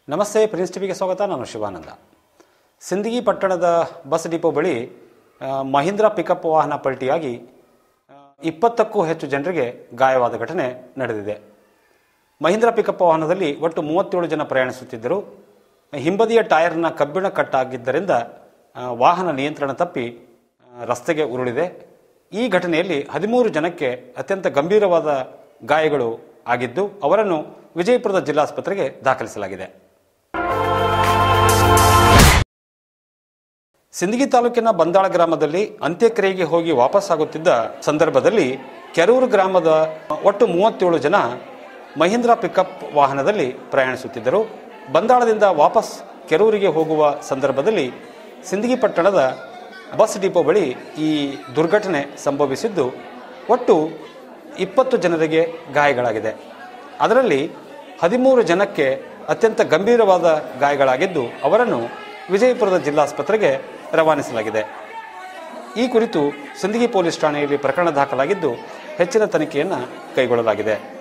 ನಮಸ್ತೆ ಪ್ರಿನ್ಸ್ ಟಿವಿಗೆ ಸ್ವಾಗತ ನಾನು ಶಿವಾನಂದ ಸಿಂದಗಿ ಪಟ್ಟಣದ ಬಸ್ ಡಿಪೋ ಬಳಿ ಆ, ಮಹೀಂದ್ರ ಪಿಕಪ್ ವಾಹನ ಪಲ್ಟಿಯಾಗಿ ಆ, ಇಪ್ಪತ್ತಕ್ಕೂ ಹೆಚ್ಚು ಜನರಿಗೆ ಗಾಯವಾದ ಘಟನೆ ನಡೆದಿದೆ ಮಹೀಂದ್ರ ಪಿಕಪ್ ವಾಹನದಲ್ಲಿ ಒಟ್ಟು ಮೂವತ್ತೇಳು ಜನ ಪ್ರಯಾಣಿಸುತ್ತಿದ್ದರು ಹಿಂಬದಿಯ ಟೈರ್ನ ಕಬ್ಬಿಣ ಕಟ್ಟಾಗಿದ್ದರಿಂದ ಆ, ವಾಹನ ನಿಯಂತ್ರಣ ತಪ್ಪಿ ಆ, ರಸ್ತೆಗೆ ಉರುಳಿದೆ ಈ ಘಟನೆಯಲ್ಲಿ ಹದಿಮೂರು ಜನಕ್ಕೆ ಅತ್ಯಂತ ಗಂಭೀರವಾದ ಗಾಯಗಳು ಆಗಿದ್ದು ಅವರನ್ನು ವಿಜಯಪುರದ ಜಿಲ್ಲಾಸ್ಪತ್ರೆಗೆ ದಾಖಲಿಸಲಾಗಿದೆ ಸಿಂದಗಿ ತಾಲೂಕಿನ ಬಂದಾಳ ಗ್ರಾಮದಲ್ಲಿ ಅಂತ್ಯಕ್ರಿಯೆಗೆ ಹೋಗಿ ವಾಪಸ್ಸಾಗುತ್ತಿದ್ದ ಸಂದರ್ಭದಲ್ಲಿ ಕೆರೂರು ಗ್ರಾಮದ ಒಟ್ಟು ಮೂವತ್ತೇಳು ಜನ ಮಹೀಂದ್ರ ಪಿಕಪ್ ವಾಹನದಲ್ಲಿ ಪ್ರಯಾಣಿಸುತ್ತಿದ್ದರು ಬಂದಾಳದಿಂದ ವಾಪಸ್ ಕೆರೂರಿಗೆ ಹೋಗುವ ಸಂದರ್ಭದಲ್ಲಿ ಸಿಂದಗಿ ಪಟ್ಟಣದ ಬಸ್ ಡಿಪೋ ಬಳಿ ಈ ದುರ್ಘಟನೆ ಸಂಭವಿಸಿದ್ದು ಒಟ್ಟು ಇಪ್ಪತ್ತು ಜನರಿಗೆ ಗಾಯಗಳಾಗಿದೆ ಅದರಲ್ಲಿ ಹದಿಮೂರು ಜನಕ್ಕೆ ಅತ್ಯಂತ ಗಂಭೀರವಾದ ಗಾಯಗಳಾಗಿದ್ದು ಅವರನ್ನು ವಿಜಯಪುರದ ಜಿಲ್ಲಾಸ್ಪತ್ರೆಗೆ ರವಾನಿಸಲಾಗಿದೆ ಈ ಕುರಿತು ಸಿಂದಗಿ ಪೊಲೀಸ್ ಠಾಣೆಯಲ್ಲಿ ಪ್ರಕರಣ ದಾಖಲಾಗಿದ್ದು ಹೆಚ್ಚಿನ ತನಿಖೆಯನ್ನು ಕೈಗೊಳ್ಳಲಾಗಿದೆ